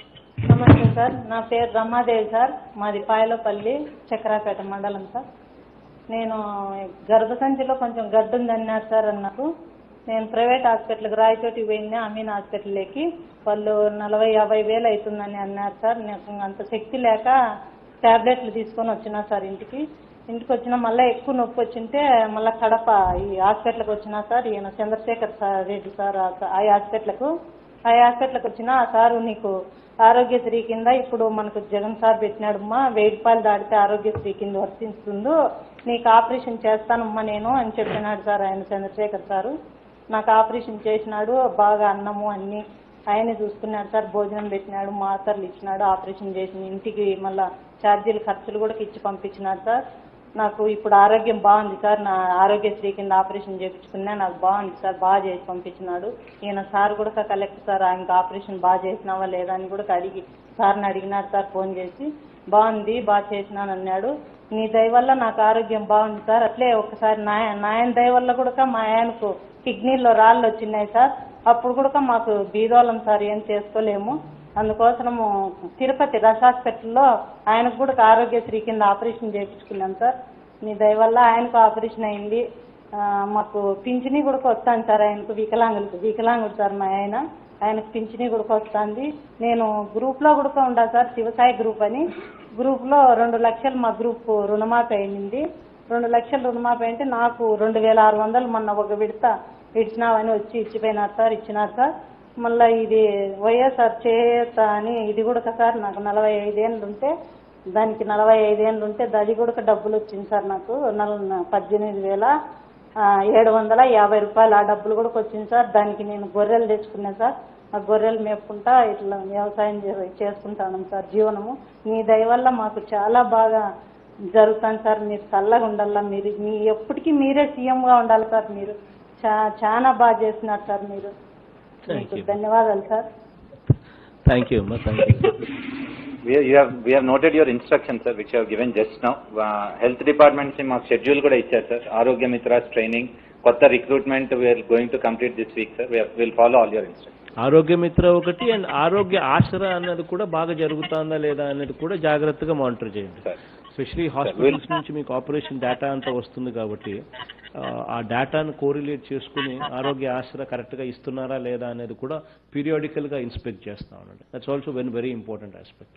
[SPEAKER 7] నమస్తే సార్ నా పేరు రమాదేవి సార్ మాది పాయలపల్లి చక్రాపేట మండలం సార్ నేను గర్భసంచిలో కొంచెం గడ్డు ఉంది అన్నారు సార్ అన్నారు నేను ప్రైవేట్ హాస్పిటల్కి రాయచోటికి పోయింది అమీన్ హాస్పిటల్కి వాళ్ళు నలభై యాభై వేలు అవుతుందని అన్నారు సార్ నాకు అంత శక్తి లేక టాబ్లెట్లు తీసుకొని వచ్చినా సార్ ఇంటికి ఇంటికి వచ్చినా మళ్ళీ ఎక్కువ నొప్పి వచ్చింటే మళ్ళీ కడప ఈ హాస్పిటల్కి వచ్చినా సార్ ఈయన చంద్రశేఖర్ సార్ రెడ్డి సార్ ఆ ఆ హాస్పిటల్కు ఆ హాస్పిటల్కి వచ్చినా ఆ సారు నీకు ఆరోగ్యశ్రీ కింద ఇప్పుడు మనకు జగన్ సార్ పెట్టినాడమ్మా వెయ్యి రూపాయలు దాటితే ఆరోగ్యశ్రీ కింద వర్తిస్తుందో నీకు ఆపరేషన్ చేస్తానమ్మా నేను అని చెప్పినాడు సార్ ఆయన చంద్రశేఖర్ సారు నాకు ఆపరేషన్ చేసినాడు బాగా అన్నము అన్ని ఆయనే చూసుకున్నాడు సార్ భోజనం పెట్టినాడు మాత్రలు ఇచ్చినాడు ఆపరేషన్ చేసిన ఇంటికి మళ్ళా ఛార్జీలు ఖర్చులు కూడా ఇచ్చి పంపించినాడు సార్ నాకు ఇప్పుడు ఆరోగ్యం బాగుంది సార్ నా ఆరోగ్యశ్రీ కింద ఆపరేషన్ చేయించుకున్నా నాకు బాగుంది సార్ బాగా చేసి పంపించినాడు ఈయన సార్ కూడా కలెక్టర్ సార్ ఆయనకు ఆపరేషన్ బాగా చేసినావా లేదా అని కూడా అడిగి సార్ని అడిగినాడు సార్ ఫోన్ చేసి బాగుంది బాగా చేసినాను అన్నాడు నీ దయ వల్ల నాకు ఆరోగ్యం బాగుంది సార్ అట్లే ఒకసారి నాయ నాయన దయ వల్ల కూడా మా ఆయనకు కిడ్నీలో రాళ్ళు వచ్చినాయి సార్ అప్పుడు కూడా మాకు బీదోళం సార్ ఏం చేసుకోలేము అందుకోసము తిరుపతి రష్ హాస్పిటల్లో ఆయనకు కూడా ఆరోగ్యశ్రీ కింద ఆపరేషన్ చేయించుకున్నాం సార్ మీ దయ వల్ల ఆయనకు ఆపరేషన్ అయింది ఆ, మాకు పింఛనీ కూడా వస్తాను సార్ ఆయనకు వికలాంగులకు వికలాంగుడు సార్ మా ఆయన ఆయనకు పింఛనీ కూడా వస్తుంది నేను గ్రూప్లో కూడా ఉండా సార్ శివసాయి గ్రూప్ అని గ్రూప్లో రెండు లక్షలు మా గ్రూప్ రుణమాఫీ అయింది రెండు లక్షలు రుణమాఫీ అంటే నాకు రెండు వేల ఆరు వందలు మొన్న ఒక విడత ఇచ్చినావని వచ్చి ఇచ్చిపోయినారు సార్ ఇచ్చినారు సార్ మళ్ళీ ఇది వైఎస్ఆర్ చేత అని ఇది కూడా సార్ నాకు నలభై ఐదేళ్ళు ఉంటే దానికి నలభై ఐదేళ్ళు ఉంటే అది కూడా డబ్బులు వచ్చింది సార్ నాకు నల పద్దెనిమిది వేల ఆ, ఏడు వందల యాభై రూపాయలు ఆ డబ్బులు కూడా వచ్చింది సార్ దానికి నేను గొర్రెలు తెచ్చుకున్నాను సార్ ఆ గొర్రెలు మేపుకుంటా ఇట్లా వ్యవసాయం చే- చేసుకుంటాను సార్ జీవనము మీ దయ వల్ల మాకు చాలా బాగా జరుగుతాను సార్ మీరు చల్లగా ఉండాలా మీరు మీ ఎప్పటికీ మీరే సీఎంగా ఉండాలి సార్ మీరు చా చాలా బాగా చేస్తున్నారు సార్ మీరు
[SPEAKER 2] Thank
[SPEAKER 7] మీకు
[SPEAKER 2] you.
[SPEAKER 7] ధన్యవాదాలు సార్
[SPEAKER 2] థ్యాంక్ యూ అమ్మా thank you
[SPEAKER 4] We you have we have noted your instructions, sir, which you have given just now. Uh, health department నుంచి మాకు షెడ్యూల్ కూడా ఇచ్చారు సార్ ఆరోగ్య మిత్రాస్ ట్రైనింగ్ కొత్త recruitment we are going to complete this week sir will follow all your instructions
[SPEAKER 2] Arogya Mitra ఒకటి and ఆరోగ్య ఆసరా అన్నది కూడా బాగా జరుగుతుందా లేదా అనేది కూడా జాగ్రత్తగా మానిటర్ చేయండి
[SPEAKER 4] సార్
[SPEAKER 2] ఎస్పెషలీ హాస్పిటల్స్ నుంచి మీకు ఆపరేషన్ డేటా అంతా వస్తుంది కాబట్టి ఆ, ఆ డేటాను కోరిలేట్ చేసుకుని ఆరోగ్య ఆసరా కరెక్ట్గా ఇస్తున్నారా లేదా అనేది కూడా పీరియాడికల్గా ఇన్స్పెక్ట్ చేస్తా ఉండండి that's also when very important aspect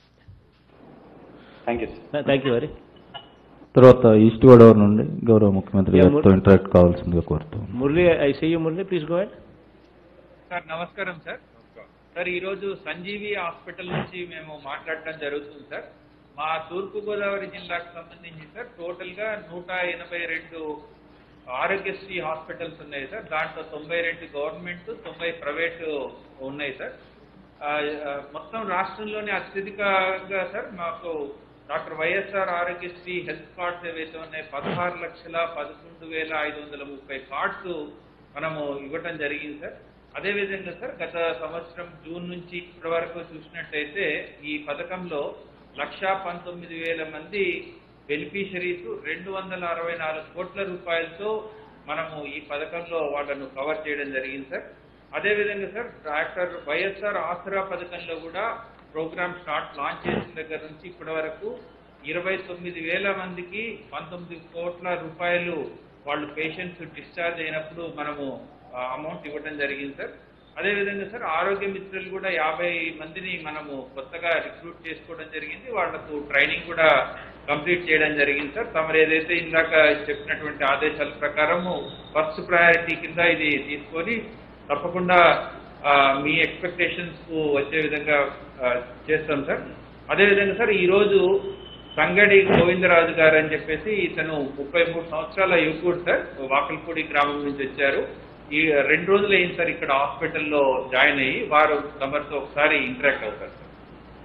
[SPEAKER 4] thank you sir
[SPEAKER 2] thank you very
[SPEAKER 3] తర్వాత ఈస్ట్ గోదావరి నుండి గౌరవ ముఖ్యమంత్రి
[SPEAKER 2] Yeah,
[SPEAKER 3] గారితో ఇంటరాక్ట్ కావాల్సిందిగా కోరుతాం
[SPEAKER 2] Murali I see you Murali please go ahead
[SPEAKER 8] sir నమస్కారం సార్ సార్ ఈరోజు సంజీవి హాస్పిటల్ నుంచి మేము మాట్లాడటం జరుగుతుంది సార్ మా తూర్పు గోదావరి జిల్లాకు సంబంధించి సార్ టోటల్ గా నూట ఎనభై రెండు ఆరోగ్యశ్రీ హాస్పిటల్స్ ఉన్నాయి సార్ దాంట్లో తొంభై రెండు గవర్నమెంట్ తొంభై ప్రైవేట్ ఉన్నాయి సార్ ఆ, ఆ, మొత్తం రాష్ట్రంలోనే అత్యధికంగా సార్ మాకు doctor YSR Aarogyasri health cards ఏవైతే ఉన్నాయి పదహారు లక్షల పదకొండు వేల ఐదు వందల ముప్పై కార్డ్స్ మనము ఇవ్వటం జరిగింది సార్ అదేవిధంగా సార్ గత సంవత్సరం జూన్ నుంచి ఇప్పటి వరకు చూసినట్టయితే ఈ పథకంలో లక్షా పంతొమ్మిది వేల మంది బెనిఫిషరీస్ రెండు వందల అరవై నాలుగు కోట్ల రూపాయలతో మనము ఈ పథకంలో వాళ్ళను కవర్ చేయడం జరిగింది సార్ అదేవిధంగా సార్ డాక్టర్ వైఎస్ఆర్ ఆసరా పథకంలో కూడా ప్రోగ్రామ్ స్టార్ట్ లాంచ్ చేసిన దగ్గర నుంచి ఇప్పటి వరకు ఇరవై తొమ్మిది వేల మందికి పంతొమ్మిది కోట్ల రూపాయలు వాళ్ళు పేషెంట్స్ డిశ్చార్జ్ అయినప్పుడు మనము అమౌంట్ ఇవ్వడం జరిగింది సార్ అదేవిధంగా సార్ ఆరోగ్య మిత్రులు కూడా యాభై మందిని మనము కొత్తగా రిక్రూట్ చేసుకోవడం జరిగింది వాళ్లకు ట్రైనింగ్ కూడా కంప్లీట్ చేయడం జరిగింది సార్ తమరు ఏదైతే ఇందాక చెప్పినటువంటి ఆదేశాల ప్రకారము ఫస్ట్ ప్రయారిటీ కింద ఇది తీసుకొని తప్పకుండా ఆ, మీ ఎక్స్పెక్టేషన్స్ కు వచ్చే విధంగా ఆ, చేస్తాం సార్ అదేవిధంగా సార్ ఈ రోజు సంగడి గోవిందరాజు గారు అని చెప్పేసి ఇతను ముప్పై మూడు సంవత్సరాల యువకుడు సార్ వాకల్పూడి గ్రామం నుంచి వచ్చారు ఈ రెండు రోజులు అయింది సార్ ఇక్కడ హాస్పిటల్లో జాయిన్ అయ్యి వారు తమరితో ఒకసారి ఇంటరాక్ట్ అవుతారు సార్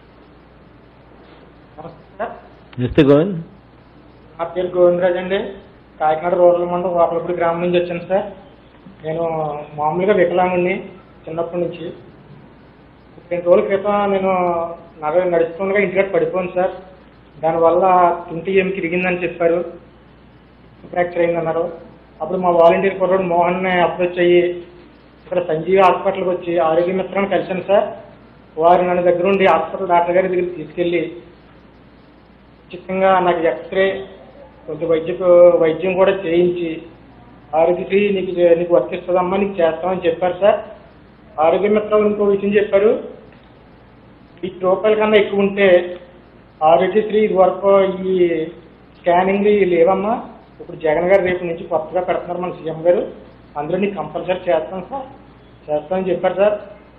[SPEAKER 9] నమస్తే సార్
[SPEAKER 2] మిస్టర్ గోవింద్
[SPEAKER 9] నా పేరు గోవిందరాజ్ అండి కాకినాడ రూరల్ మండలం వాకలపూడి గ్రామం నుంచి వచ్చాను సార్ నేను మామూలుగా వికలాంగుని చిన్నప్పటి నుంచి రెండు రోజుల క్రితం నేను నడ నడుస్తుండగా ఇంటికి పడిపోయాను సార్ దానివల్ల తుంటి ఏమి తిరిగిందని చెప్పారు ఫ్రాక్చర్ అయిందన్నారు అప్పుడు మా వాలంటీర్ కుర్రాడు మోహన్ని అప్రోచ్ అయ్యి ఇక్కడ సంజీవి హాస్పిటల్కి వచ్చి ఆరోగ్య మిత్రాన్ని కలిశాను సార్ వారు నన్ను దగ్గర ఉండి హాస్పిటల్ డాక్టర్ గారి దగ్గరికి తీసుకెళ్ళి ఉచితంగా నాకు ఎక్స్రే కొంచెం వైద్య వైద్యం కూడా చేయించి ఆరోగ్యశ్రీ నీకు నీకు వర్తిస్తుందమ్మా నీకు చేస్తామని చెప్పారు సార్ ఆరోగ్య మిత్రం ఇంకో విషయం చెప్పారు ఈ రూపాయల కన్నా ఎక్కువ ఉంటే ఆరోగ్యశ్రీ ఇది వరకు ఈ స్కానింగ్ ఇవి లేవమ్మా ఇప్పుడు జగన్ గారు రేపు నుంచి కొత్తగా పెడుతున్నారు మన సీఎం గారు అందులో నీకు కంపల్సరీ చేస్తాం సార్ చేస్తామని చెప్పారు సార్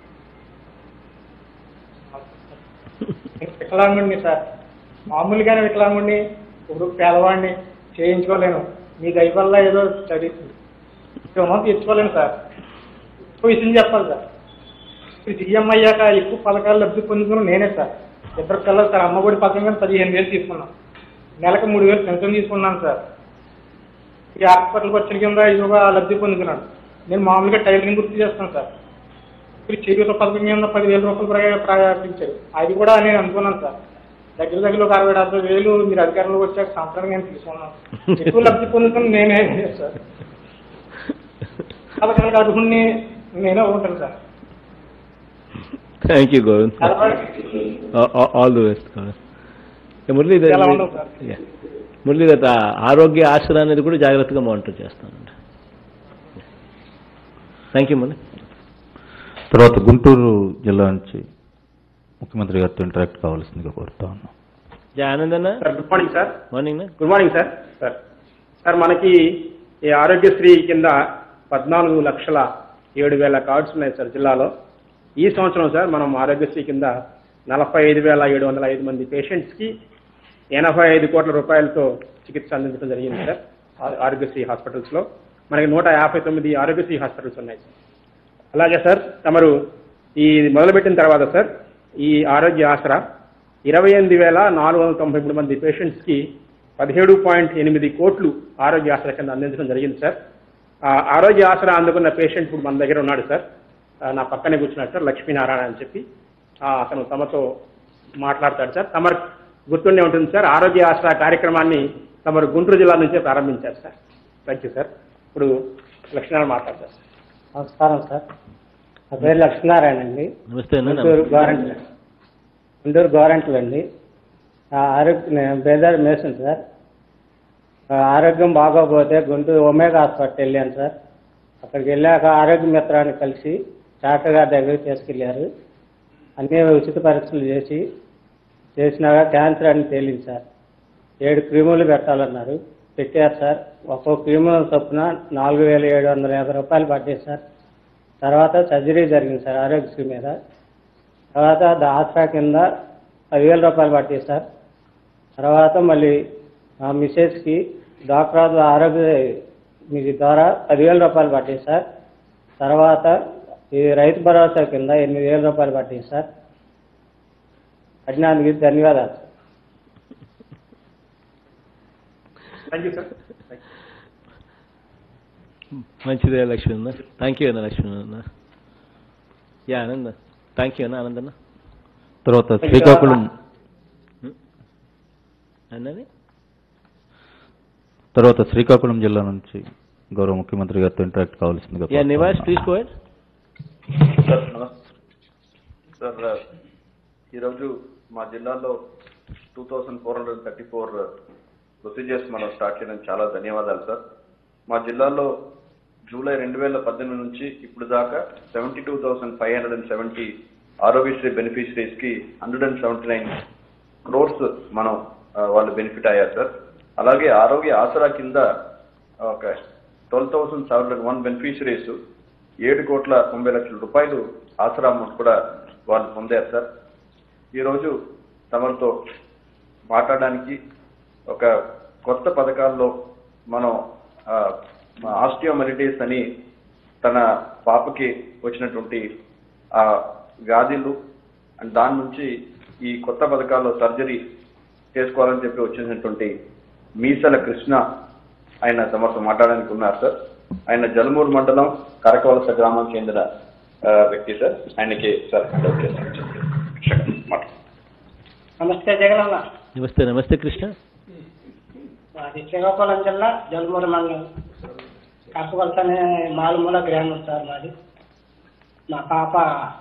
[SPEAKER 9] నేను వికలాంగుడిని సార్ మామూలుగానే వికలాంగుడిని ఇప్పుడు పేదవాడిని చేయించుకోలేను మీ దయ వల్ల ఏదో స్టడీ రుణం తీర్చుకోలేను సార్ ఎక్కువ విషయం చెప్పాలి సార్ ఇప్పుడు సీఎం అయ్యాక ఎక్కువ పథకాలు లబ్ధి పొందుకున్న నేనే సార్ ఇద్దరు పిల్లలు సార్ అమ్మఒడి పథకంగా పదిహేను వేలు తీసుకున్నాం నెలకు మూడు వేలు పెన్షన్ తీసుకున్నాను సార్ ఈ హాస్పిటల్కి వచ్చిన కింద ఇదిగా లబ్ధి పొందుకున్నాను నేను మామూలుగా టైలరింగ్ గుర్తు చేస్తాను సార్ ఇప్పుడు చేయూత పథకం కింద పదివేల రూపాయలు ప్రయా- ప్రయాణించారు అది కూడా నేను అనుకున్నాను సార్ దగ్గర దగ్గర ఒక అరవై డెబ్బై వేలు మీరు అధికారంలోకి వచ్చాక సంవత్సరానికి నేను తీసుకున్నాను ఎక్కువ లబ్ధి పొందుకుని నేనే సార్ పథకాలకు అర్హుడిని నేనే ఉంటాను సార్
[SPEAKER 2] థ్యాంక్ యూ గోవింద్
[SPEAKER 9] అలవాటు
[SPEAKER 2] ఆల్ ది బెస్ట్ మురళీధర్
[SPEAKER 9] ఎలా ఉన్నావు సార్?
[SPEAKER 2] Yeah. మురళీధర్ ఆ ఆరోగ్య ఆసరా అనేది కూడా జాగ్రత్తగా మానిటర్ చేస్తానండి థ్యాంక్ యూ మురళి
[SPEAKER 3] తర్వాత గుంటూరు జిల్లా నుంచి ముఖ్యమంత్రి గారితో ఇంటరాక్ట్ కావాల్సిందిగా కోరుతా ఉన్నాం
[SPEAKER 2] జయ ఆనంద్ అన్న
[SPEAKER 10] sir good morning sir
[SPEAKER 2] morning
[SPEAKER 10] good morning sir sir sir మనకి ఈ ఆరోగ్యశ్రీ కింద పద్నాలుగు లక్షల ఏడు వేల కార్డ్స్ ఉన్నాయి సార్ జిల్లాలో ఈ సంవత్సరం సార్ మనం ఆరోగ్యశ్రీ కింద నలభై ఐదు వేల ఏడు వందల ఐదు మంది పేషెంట్స్కి ఎనభై ఐదు కోట్ల రూపాయలతో చికిత్స అందించడం జరిగింది సార్ ఆ- ఆరోగ్యశ్రీ హాస్పిటల్స్లో మనకి నూట యాభై తొమ్మిది ఆరోగ్యశ్రీ హాస్పిటల్స్ ఉన్నాయి సార్ అలాగే సార్ తమరు ఈ మొదలుపెట్టిన తర్వాత సార్ ఈ ఆరోగ్య ఆసరా ఇరవై ఎనిమిది వేల నాలుగు వందల తొంభై మూడు మంది పేషెంట్స్కి పదిహేడు పాయింట్ ఎనిమిది కోట్లు ఆరోగ్య ఆసరా కింద అందించడం జరిగింది సార్ ఆ ఆరోగ్య ఆసరా అందుకున్న పేషెంట్ ఇప్పుడు మన దగ్గర ఉన్నాడు సార్ ఆ, నా పక్కనే కూర్చున్నాడు సార్ లక్ష్మీనారాయణ అని చెప్పి ఆ, అతను తమతో మాట్లాడతాడు సార్ తమరు గుర్తుండే ఉంటుంది సార్ ఆరోగ్య ఆసరా కార్యక్రమాన్ని తమరు గుంటూరు జిల్లా నుంచే ప్రారంభించారు సార్ థ్యాంక్ యూ సార్ ఇప్పుడు లక్ష్మీనారాయణ మాట్లాడతారు సార్
[SPEAKER 9] నమస్కారం సార్ నా పేరు లక్ష్మీనారాయణ అండి
[SPEAKER 2] నమస్తే అన్న
[SPEAKER 9] గుంటూరు గవర్నమెంట్ గుంటూరు గవర్నమెంట్ అండి ఆ ఆరోగ్య నేను బేదార్ మేసం సార్ ఆ ఆరోగ్యం బాగోకపోతే గుంటూరు ఒమేగా హాస్పిటల్ వెళ్ళాను సార్ అక్కడికి వెళ్ళాక ఆరోగ్య మిత్రాన్ని కలిసి డాక్టర్ గారి దగ్గరికి తీసుకెళ్ళారు అన్ని ఉచిత పరీక్షలు చేసి చేసినాక క్యాన్సర్ అని తేలింది సార్ ఏడు క్రీములు పెట్టాలన్నారు పెట్టారు సార్ ఒక్కో క్రీము చొప్పున నాలుగు వేల ఏడు వందల యాభై రూపాయలు పడ్డాయి సార్ తర్వాత సర్జరీ జరిగింది సార్ ఆరోగ్యశ్రీ మీద తర్వాత ద- ఆసరా కింద పదివేల రూపాయలు పట్టాయి సార్ తర్వాత మళ్ళీ మా మిస్సెస్కి డాక్టర్ ఆరోగ్య మీ ద్వారా పదివేల రూపాయలు పట్టాయి సార్ తర్వాత ఈ రైతు భరోసా కింద ఎనిమిది వేల రూపాయలు పట్టాయి సార్ అడినందుకు ధన్యవాదాలు సార్
[SPEAKER 10] థ్యాంక్ యూ సార్
[SPEAKER 2] మంచిదే లక్ష్మీ అన్న థ్యాంక్ యూ అన్న లక్ష్మీ అన్న యా ఆనంద్ థ్యాంక్ యూ అన్న ఆనంద్ అన్న
[SPEAKER 3] తర్వాత శ్రీకాకుళం
[SPEAKER 2] అన్నది
[SPEAKER 3] తర్వాత శ్రీకాకుళం జిల్లా నుంచి గౌరవ ముఖ్యమంత్రి గారితో ఇంటరాక్ట్ కావాల్సిందిగా
[SPEAKER 2] యా
[SPEAKER 3] కోరుతా
[SPEAKER 2] నివాస్
[SPEAKER 3] ఉన్నాం.
[SPEAKER 2] ప్లీజ్ కోయడ్
[SPEAKER 11] సార్ నమస్తే సార్ ఈరోజు మా జిల్లాలో two thousand four hundred thirty four procedures మనం స్టార్ట్ చేయడం చాలా ధన్యవాదాలు సార్ మా జిల్లాలో జూలై రెండు వేల పద్దెనిమిది నుంచి ఇప్పుడు దాకా seventy two thousand five hundred and seventy Aarogyasri beneficiaries కి hundred and seventy nine crores మనం ఆ, వాళ్ళు బెనిఫిట్ అయ్యారు సార్ అలాగే ఆరోగ్య ఆసరా కింద ఒక twelve thousand seven hundred one beneficiaries ఏడు కోట్ల తొంభై లక్షల రూపాయలు ఆసరా అమౌంట్ కూడా వాళ్ళు పొందారు సార్ ఈరోజు తమరితో మాట్లాడడానికి ఒక కొత్త పథకాల్లో మనం ఆస్టియోమెలిటీస్ అని తన పాపకి వచ్చినటువంటి ఆ వ్యాధులు అండ్ దాని నుంచి ఈ కొత్త పథకాల్లో సర్జరీ చేసుకోవాలని చెప్పి వచ్చినటువంటి మీసల కృష్ణ ఆయన తమతో మాట్లాడడానికి ఉన్నారు సార్ ఆయన జలమూరు మండలం కరకవలస గ్రామం చెందిన ఆ, వ్యక్తి సార్ ఆయనకి సార్ హ్యాండ్ ఓవర్ చేస్తాను మాట్లాడండి.
[SPEAKER 12] నమస్తే జగనన్న
[SPEAKER 1] నమస్తే నమస్తే కృష్ణ
[SPEAKER 12] మాది శ్రీకాకుళం జిల్లా జలమూరు మండలం కరకవలస అనే మాలుమూల గ్రామం సార్ మాది మా పాప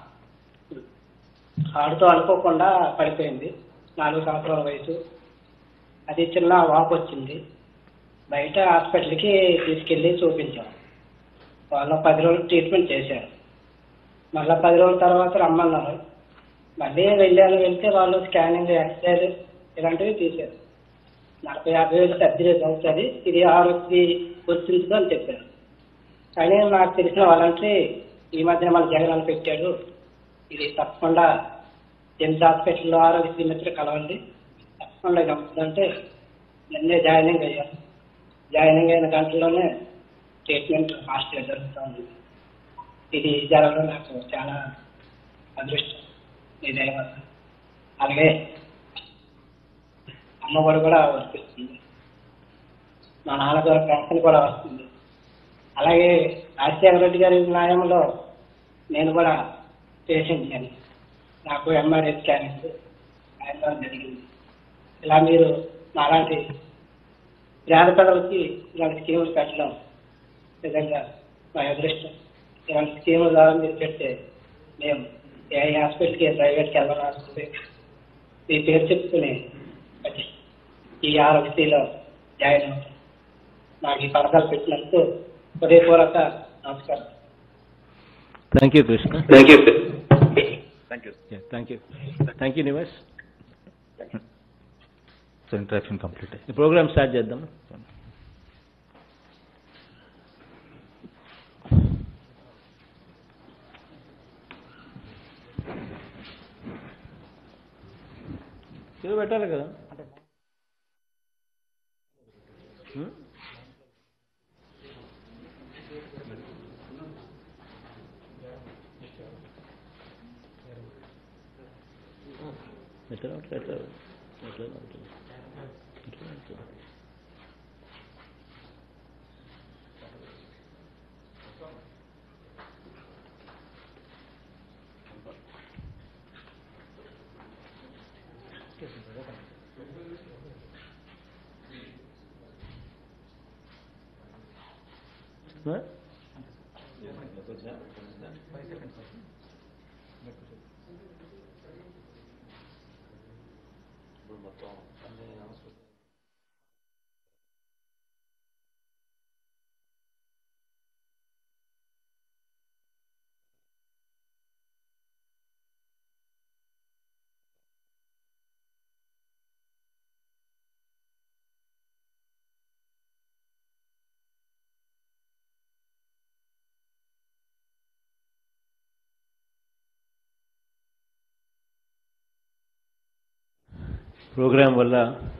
[SPEAKER 12] ఆడుతూ అనుకోకుండా పడిపోయింది నాలుగు సంవత్సరాల వయసు అది చిన్న వాపు వచ్చింది బయట హాస్పిటల్కి తీసుకెళ్ళి చూపించాం వాళ్ళు పది రోజులు ట్రీట్మెంట్ చేశారు మళ్ళీ పది రోజుల తర్వాత రమ్మన్నారు మళ్ళీ వెళ్ళాను వెళ్తే వాళ్ళు స్కానింగ్ ఎక్స్రే ఇలాంటివి తీశారు నలభై యాభై వేలు సర్జరీ అవుతుంది ఇది ఆరోగ్య గుర్తించదు అని చెప్పారు కానీ నాకు తెలిసిన వాళ్ళంటే ఈ మధ్యన మన జగన్ అని పెట్టాడు ఇది తప్పకుండా జెమ్స్ హాస్పిటల్లో ఆరోగ్య మిత్రులు కలవండి తప్పకుండా ఇది అవుతుందంటే నిన్నే జాయినింగ్ అయ్యాను జాయినింగ్ అయిన గంటలోనే ట్రీట్మెంట్ ఫాస్ట్గా జరుగుతుంది ఇది జరగడం నాకు చాలా అదృష్టం ఈ దయ వల్ల అలాగే అమ్మఒడి కూడా వర్తిస్తుంది మా నాన్న ద్వారా పెన్షన్ కూడా వస్తుంది అలాగే రాజశేఖర రెడ్డి గారి న్యాయంలో నేను కూడా పేషెంట్ అని నాకు ఎంఆర్ఐ స్కానింగ్ ఆయన ద్వారా జరిగింది ఇలా మీరు నాలాంటి పేద ప్రజలకి ఇలాంటి స్కీములు పెట్టడం నిజంగా మా అదృష్టం ఇలాంటి స్కీముల ద్వారా మీరు పెడితే మేము ఏ హాస్పిటల్కి ప్రైవేట్కి వెళ్ళాల్సి వస్తుంది మీ పేరు చెప్పుకుని వచ్చి ఈ ఆరోగ్యశ్రీలో జాయిన్ అవుతాం నాకు ఈ పథకాలు పెట్టినందుకు హృదయపూర్వక నమస్కారం
[SPEAKER 1] thank you Krishna
[SPEAKER 11] thank you thank you
[SPEAKER 1] thank you thank you Nivas
[SPEAKER 3] so interaction complete అయ్యింది
[SPEAKER 1] ఈ ప్రోగ్రామ్ స్టార్ట్ చేద్దాం ఇది పెట్టాలి కదా హ్మ్? ఎట్లా ఎట్లా ఎట్లా ఎట్లా ఎట్లా ఎట్లా Huh? ప్రోగ్రాం వల్ల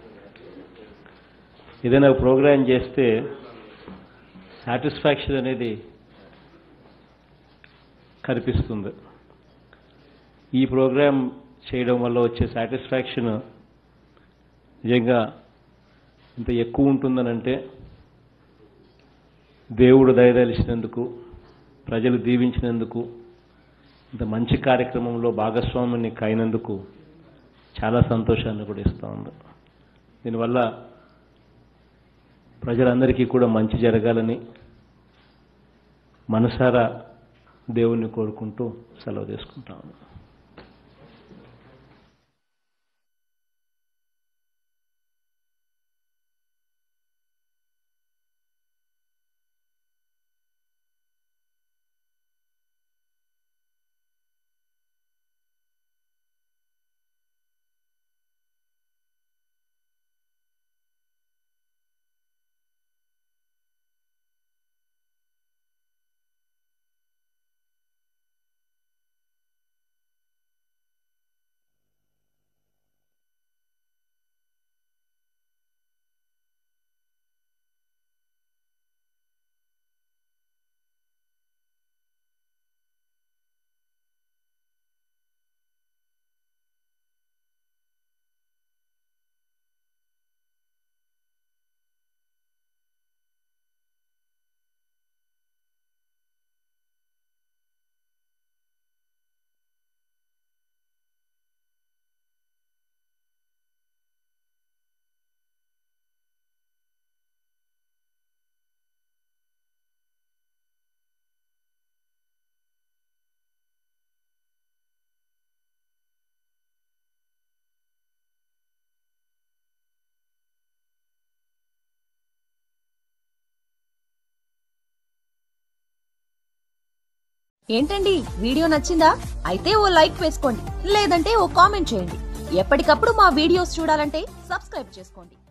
[SPEAKER 1] ఏదైనా ప్రోగ్రాం చేస్తే సాటిస్ఫాక్షన్ అనేది కనిపిస్తుంది ఈ ప్రోగ్రాం చేయడం వల్ల వచ్చే సాటిస్ఫాక్షన్ నిజంగా ఇంత ఎక్కువ ఉంటుందనంటే దేవుడు దయదలిచినందుకు ప్రజలు దీవించినందుకు ఇంత మంచి కార్యక్రమంలో భాగస్వామిని కైనందుకు చాలా సంతోషాన్ని కూడా ఇస్తూ ఉంది దీనివల్ల ప్రజలందరికీ కూడా మంచి జరగాలని మనసారా దేవుణ్ణి కోరుకుంటూ సెలవు తీసుకుంటాము
[SPEAKER 13] ఏంటండి వీడియో నచ్చిందా అయితే ఓ లైక్ వేసుకోండి లేదంటే ఓ కామెంట్ చేయండి ఎప్పటికప్పుడు మా వీడియోస్ చూడాలంటే సబ్స్క్రైబ్ చేసుకోండి